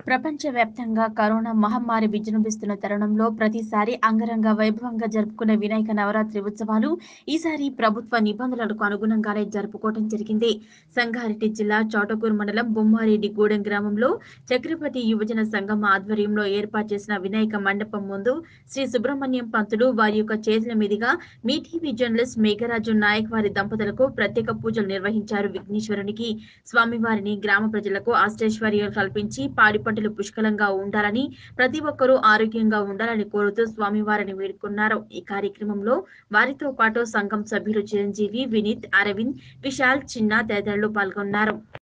ప్రపంచవ్యాప్తంగా కరోనా మహమ్మారి విజృంభిస్తున్న తరుణంలో ప్రతిసారి అంగరంగ వైభవంగా జరుపుకునే వినాయక నవరాత్రి ఉత్సవాలు ఈసారి ప్రభుత్వ నిబంధనలకు అనుగుణంగానే జరుపుకోవడం జరిగింది సంగారెడ్డి జిల్లా చోటకూరు మండలం బొమ్మారెడ్డి గూడెం గ్రామంలో చక్రపతి యువజన సంఘం ఆధ్వర్యంలో ఏర్పాటు చేసిన వినాయక మండపం ముందు శ్రీ సుబ్రహ్మణ్యం పంతులు వారి యొక్క చేతుల మీదుగా మీ టీవీ జర్నలిస్ట్ మేఘరాజు నాయక్ వారి దంపతులకు ప్రత్యేక పూజలు నిర్వహించారు విఘ్నేశ్వరునికి స్వామివారిని గ్రామ ప్రజలకు అష్టైశ్వర్యాలు కల్పించి పాడి పంటలు పుష్కలంగా ఉండాలని ప్రతి ఒక్కరూ ఆరోగ్యంగా ఉండాలని కోరుతూ స్వామివారిని వేడుకున్నారు ఈ కార్యక్రమంలో వారితో పాటు సంఘం సభ్యులు చిరంజీవి వినీత్ అరవింద్ విశాల్ చిన్న తదితరులు పాల్గొన్నారు